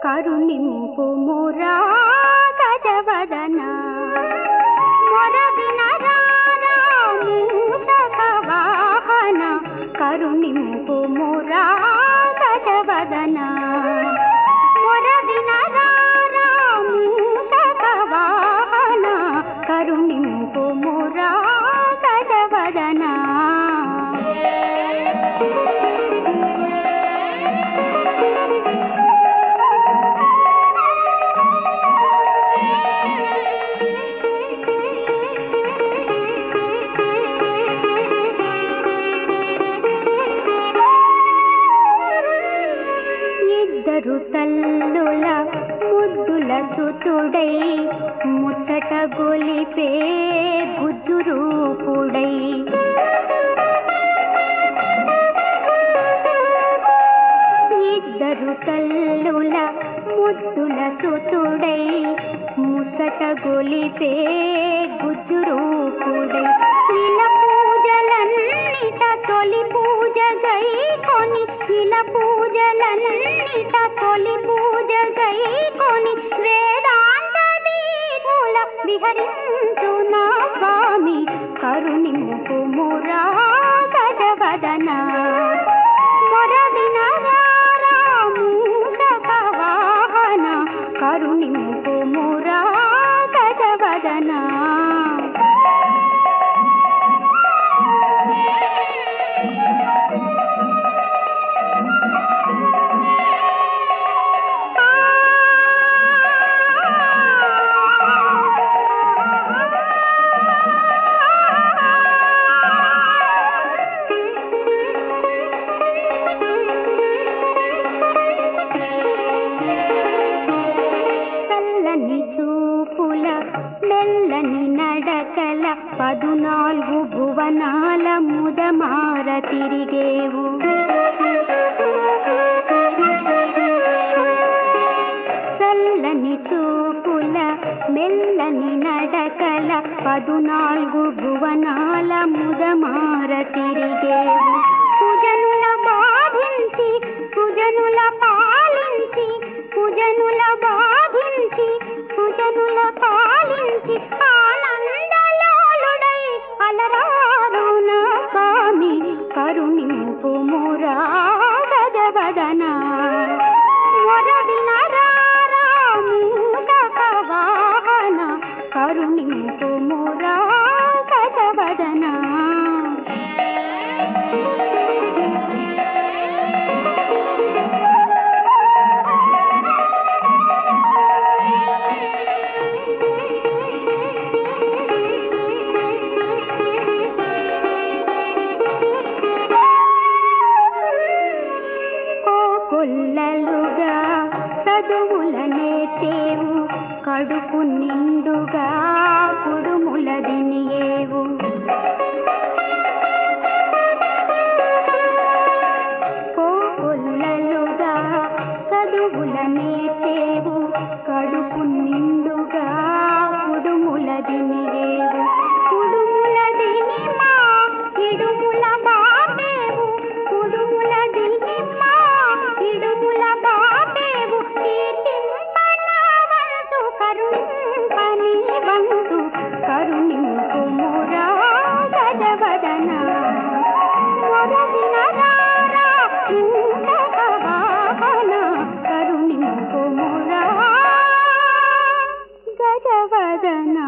కరుణింపు మురా గజవదన మొరవినరారా మూషక వాహన కరుణింపు మురా గజవదన మొరవినరారా మూషక వాహన కరుణింపు మురా గజవదన ఇద్దరు తల్లుల ముద్దుల సుతుడై ముచ్చట గొలిపే బుద్ధు రూపుడై ఇద్దరు తల్లుల ముద్దుల సుతుడై ముసట గొలిపే గుజ్జు రూపుడై ఇలా పూజలన్నిట తొలి పూజ గై కొని ఇలా పూజలన్నిట తొలి పూజ గై కొని వేదాంత దీపుల విహరించు నా స్వామి కరుణింపు మురా గజవదన మొరవినరారా మూషక వాహన కరుణింపు మురా గజవదన చల్లని చూపుల మెల్లని నడకల పదునాలుగు భువనాల ముదమార తిరిగేవు చల్లని చూపుల మెల్లని నడకల పదునాలుగు భువనాల ముదమార తిరిగేవు సుజనుల బాధించి సుజనుల పాలించి సుజనుల బాధించి సుజనుల పాలించి ఆనందలోలుడై అలరారుణ స్వామి కరుణింపు మురా గజవదన మొరవినరారా మూషక వాహన కరుణింపు మురా గజవదన కోకొల్లలుగా చదువులనే చేవు కడుపు నిండుగా కుడుముల దినియేవు కోకొల్లలుగా చదువులనే చేవు కడుపు నిండుగా కుడుముల దినియేవు కుడుముల దిని మా ఇడుముల బాటేవు కుడుముల దిని మా ఇడుముల బాటేవు కీర్తింపనావంతు కరుణింపని వంతు కరుణింపు మురా గజవదన మొరవినరారా మూషక వాహన కరుణింపు మురా గజవదన